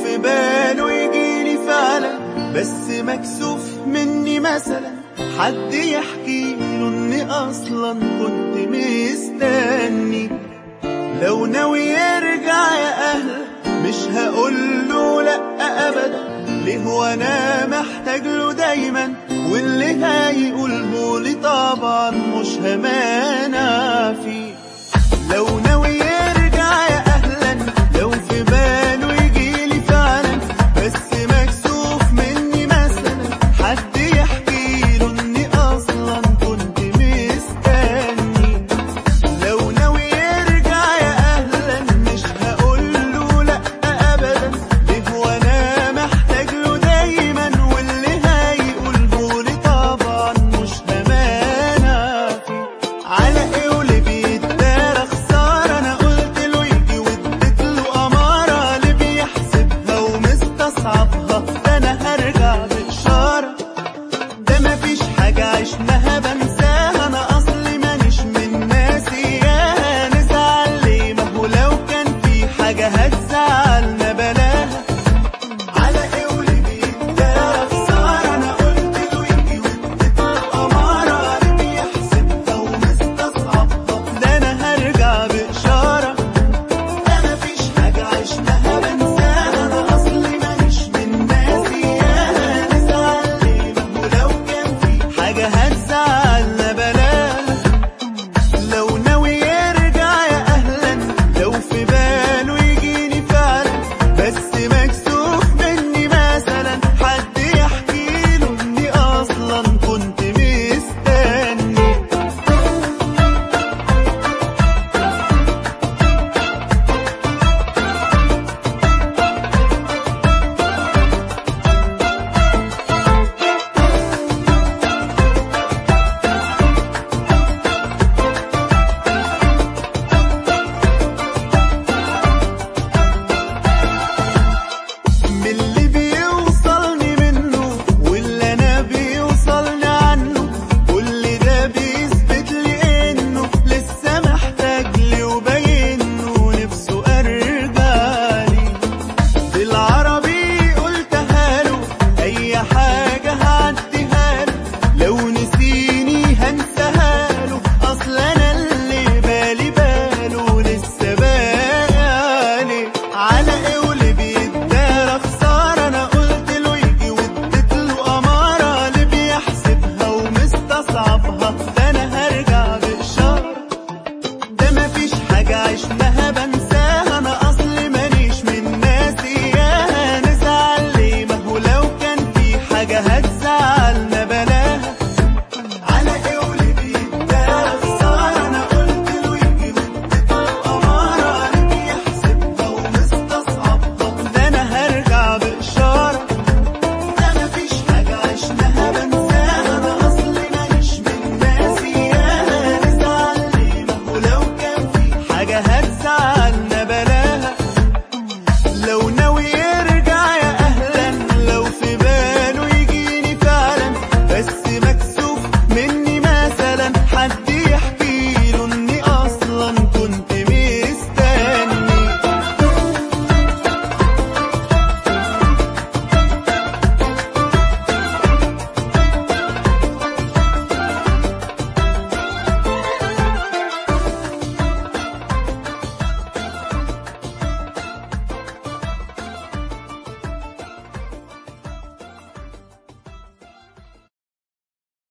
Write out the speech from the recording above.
في باله يجيلي فعلا بس مكسوف مني مثلا حد يحكي له اني اصلا كنت مستني لو ناوي يرجع يا اهل مش هقول له لا ابدا ليه وانا محتاج له دايما واللي هيقوله لي طبعا مش همانع فيه لو ناوي يرجع يا اهلا لو في باله يجيلي فعلا بس مكسوف مني مثلا حد يحكي له اني اصلا كنت مستني لو ناوي يرجع يا اهلا مش هقول له لا ابدا ليه وانا محتاج له دايما واللي هيقوله لي طبعا مش همانع فيه على ايه واللي بيتدارى خساره انا قلت له يجي واديت له اماره اللي بيحسبها ومستصعبها ده انا هرجع باشاره ده مفيش حاجة عشناها بنساها أنا أصلي مانيش من ناس إياها نزعل ليه ما هو لو كان في حاجة هتزعلنا بلاها على إيه واللي بيتدارى خسارة أنا قلت له يجي واديت له أمارة اللي بيحسبها ومستصعبها ده أنا هرجع بإشارة ده مفيش حاجة عشناها بنساها أنا أصلي مانيش من ناس إياها نزعل ليه ما هو لو كان في حاجة هتزعلنا بلاها لو ناوي يرجع يا أهلا لو في باله يجيني فعلا بس مكسوف مني مثلا حد يحكي له إني أصلا كنت مستني من اللي بيوصلني منه واللي انا بيوصلني عنه كل ده بيثبت لي انه لسه محتاج لي وباين له نفسه ارجع لي بالعربي